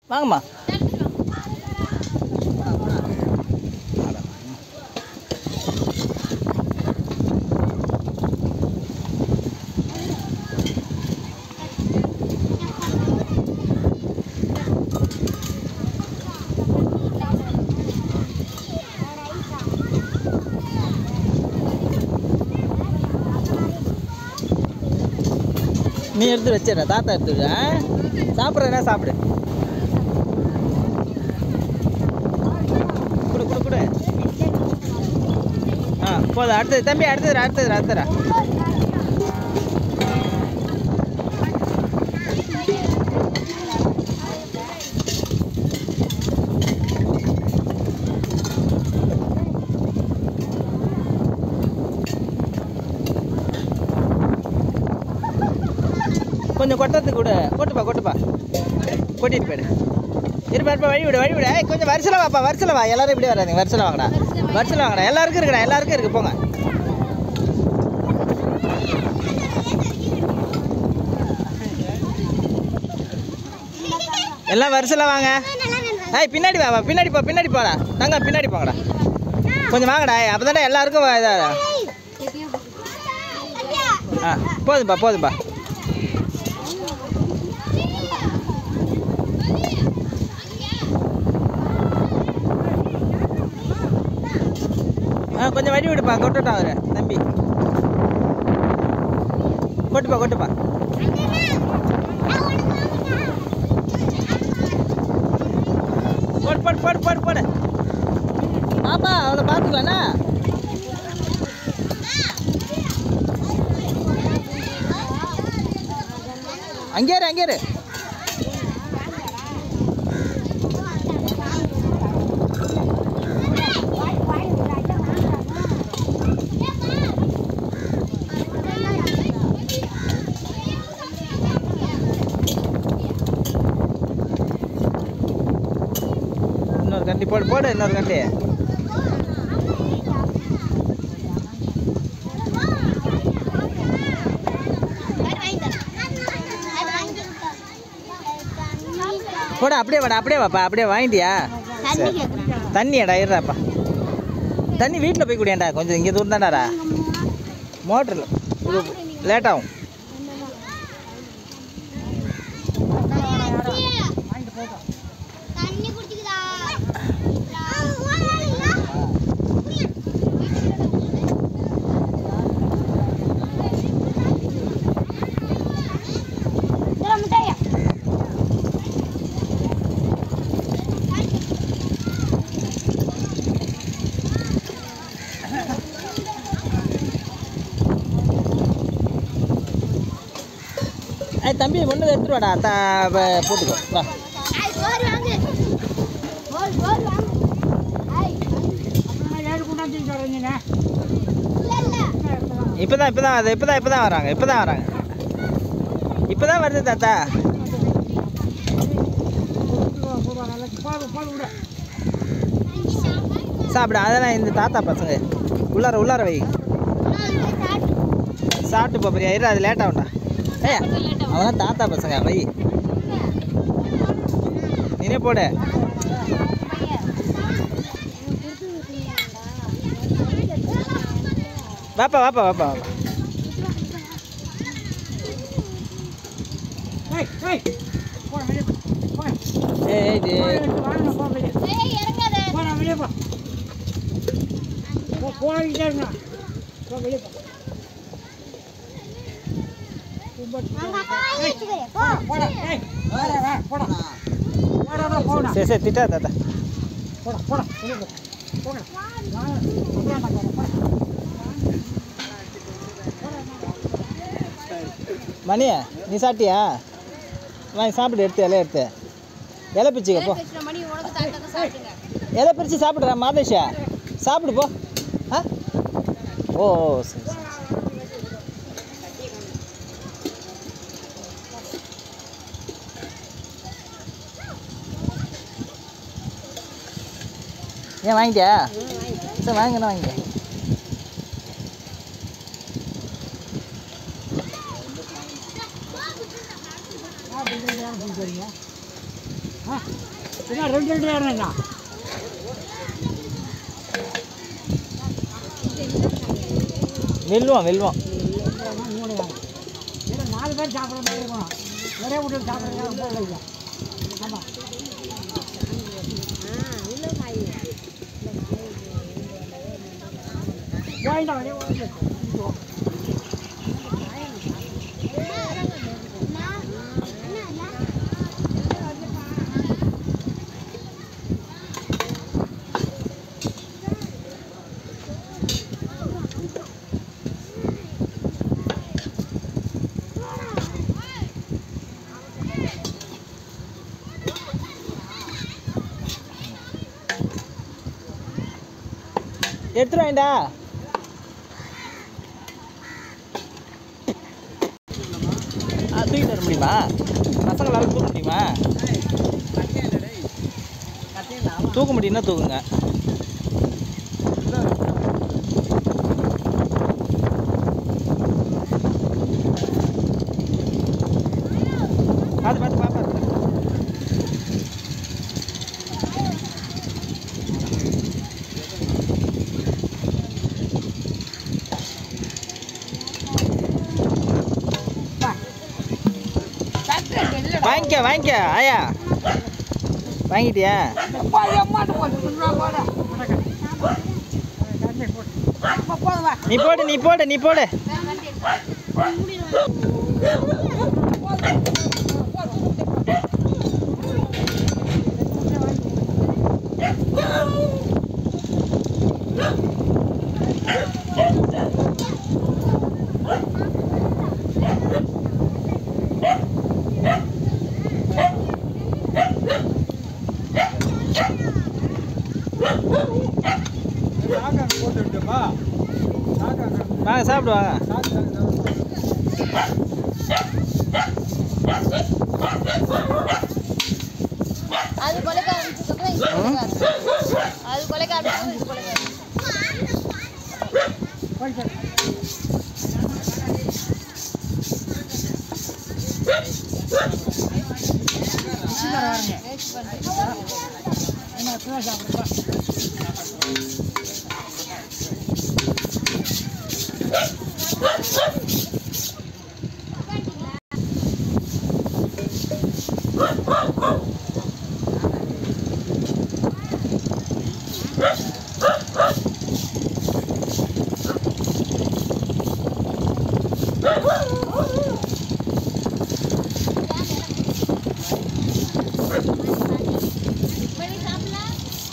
வாங்கம்மா நீ எடுத்து வச்சிடுற தாத்தா எடுத்து வச்சு, ஆ சாப்பிட்றதுனா சாப்பிடு கொடு கொடு கொடு ஆ போதும் அடுத்தது தம்பி அடுத்தது அடுத்தது அடுத்தது கொஞ்சம் கொட்டத்துக்கு விடு கொட்டுப்பா கொட்டுப்பா கொட்டிட்டு போயிடு இருப்பா இருப்பா வழி விடு வழி விடு ஏய், கொஞ்சம் வரிசையில் வாப்பா வரிசையில் வா எல்லாரும் இப்படி வராதீங்க வரிசையில் வாங்கடா வரிசையில் வாங்கடா எல்லாருக்கும் இருக்குடா எல்லாருக்கும் இருக்கு போங்க எல்லாம் வரிசையில் வாங்க ஏய் பின்னாடி வா வா பின்னாடி போ பின்னாடி போடா தங்க பின்னாடி போங்கடா கொஞ்சம் வாங்கடா அப்போ தானே எல்லாருக்கும் வா- இதா ஆ போதும்பா போதும்பா ஆ கொஞ்சம் வழி விடுப்பா கொட்டுட்டா அவரு தம்பி கொட்டுப்பா கொட்டுப்பா போடு போடு போடு போடு போடு பாப்பா அவளை பார்த்துக்கலாண்ணா அங்கே இரு அங்கே இரு இன்னொரு கண்டி போடு போடு இன்னொரு கண்டி போடு அப்படியே வாடா அப்படியே வாப்பா அப்படியே வாங்கிட்டியா சரி. தண்ணியாடா இருடாப்பா தண்ணி வீட்டில் போய் குடியாண்டா கொஞ்சம் இங்கே தூரம் தான்டாடா மோட்டரில் லேட் ஆகும் தண்ணி குடிச்சுக்குதா முட்டையா ஏய் தம்பி ஒன்று எடுத்துட்டு வாடா த வ- போட்டுக்கோ வா ஐ கோர் வாங்கு கோர் கோர் வாங்கு ஐ இல்ல இல்ல இப்போ தான் இப்போ தான் அது இப்போ தான் இப்போ தான் வராங்க இப்போ தான் வராங்க இப்போ தான் வருது தாத்தா சாப்பிடு அதெல்லாம் இந்த தாத்தா பசங்க உள்ளார உள்ளார வை சாப்பிட்டு போறியா இரு அது லேட் ஆகும்டா ஏய் அவன் தாத்தா பசங்க வை நீனே போடு வாப்பா வாப்பா வாப்பா வாப்பா ஏய் ஏய் இது ஏய் இறங்காத அவங்க அப்பா வச்சுக்கிறேன் போ சரி சரி திட்டா தாத்தா மணி நீ சாப்பிட்டியா வாங்கி சாப்பிடு எடுத்து இலைய எடுத்து இலை பிச்சுக்க போ மணி உனக்கு தாத்தா சாப்பிடுங்க இலை பிரித்து சாப்பிட்றா மாதேஷா சாப்பிடு போ ஆ ஓ ஓ சரி சரி ஏன் வாங்கிட்டியா சரி வாங்கினா வாங்கிக்க என்ன ரெண்டு ரெண்டு ஏறணும்ண்ணா வெல்லுவோம் வெல்லுவோம் மூணு வேணும் இல்லை நாலு பேர் சாப்பிட்ற மாதிரி இருக்கணும் ஒரே வீட்டில் சாப்பிட்றது ரொம்ப இல்லை ஆமாம் வாங்கிட்டா வெளியே வாங்கிட்டு எடுத்துட்டு வாங்கடா ஆ தூக்கிட்டு வர முடியுமா பசங்களால தூக்க முடியுமா தூக்க முடியும்னா தூக்குங்க பார்த்து பார்த்து பாப்பா வாங்கிக்க வாங்கிக்க ஆயா வாங்கிட்டியா நீ போடு நீ போடு நீ போடு வாங்க சாப்பிடுவாங்க அது கொலைக்க ஆரம்பிச்சதுக்கு இது கொலைக்க ஆரம்பிச்சு. அது கொலைக்க ஆரம்பிச்சதுக்கு இது கொலைக்க ஆரம்பிச்சு. மணி சாப்பிடலாம்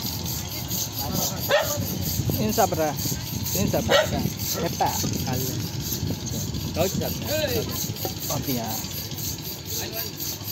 மீன் சாப்பிட்ற மீன் சாப்பிட்ற எப்பா காலையில் கவுச்சி சாப்பிட்டேன் அப்படியா